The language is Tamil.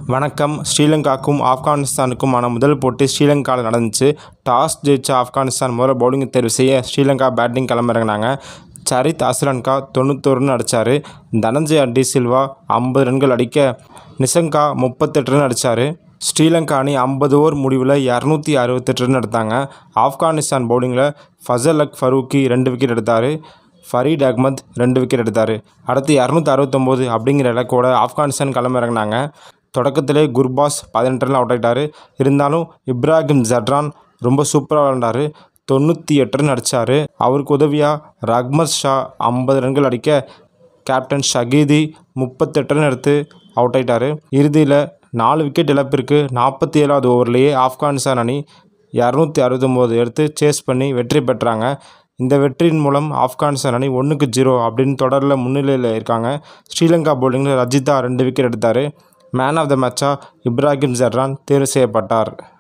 வணக்கம் ஸ்ரீலங்காவுக்கும் ஆப்கானிஸ்தானுக்குமான முதல் போட்டி ஸ்ரீலங்காவில் நடந்துச்சு டாஸ் ஜெயிச்ச ஆப்கானிஸ்தான் முதல்ல பவுலிங் தேர்வு செய்ய ஸ்ரீலங்கா பேட்டிங் களமிறங்கினாங்க சரித் அஸ்லன்கா தொண்ணூத்தொரு ரன் அடித்தார் தனஞ்சய டி சில்வா ஐம்பது ரன்கள் அடிக்க நிசங்கா முப்பத்தெட்டு ரன் அடித்தார் ஸ்ரீலங்கா அணி ஐம்பது ஓவர் முடிவில் இரநூத்தி அறுபத்தெட்டு ரன் எடுத்தாங்க ஆப்கானிஸ்தான் பவுலிங்கில் ஃபசல் அக் ஃபரூக்கி ரெண்டு விக்கெட் எடுத்தார் ஃபரீட் அகமத் ரெண்டு விக்கெட் எடுத்தார் அடுத்து இரநூத்தி அறுபத்தொம்போது அப்படிங்கிற இலக்கோட ஆப்கானிஸ்தான் களமிறங்கினாங்க தொடக்கத்திலே குர்பாஸ் பதினெட்டு ரன் அவுட் ஆகிட்டார் இருந்தாலும் இப்ராஹிம் ஜட்ரான் ரொம்ப சூப்பராக விளாண்டார் தொண்ணூற்றி எட்டு ரன் அடித்தார் அவருக்கு உதவியாக ரஹ்மத் ஷா ஐம்பது ரன்கள் அடிக்க கேப்டன் ஷகீதி முப்பத்தெட்டு ரன் எடுத்து அவுட் ஆகிட்டார் இறுதியில் நாலு விக்கெட் இழப்பிற்கு நாற்பத்தி ஏழாவது ஓவர்லேயே ஆப்கானிஸ்தான் அணி இரநூத்தி அறுபத்தொம்போது எடுத்து சேஸ் பண்ணி வெற்றி பெற்றாங்க இந்த வெற்றியின் மூலம் ஆப்கானிஸ்தான் அணி ஒன்றுக்கு ஜீரோ அப்படின்னு தொடரில் முன்னிலையில் இருக்காங்க ஸ்ரீலங்கா பவுலிங்கில் ரஜிதா ரெண்டு விக்கெட் எடுத்தார் மேன் ஆஃப் த மேட்சாக இப்ராஹிம் ஜர்ரான் தேர்வு செய்யப்பட்டார்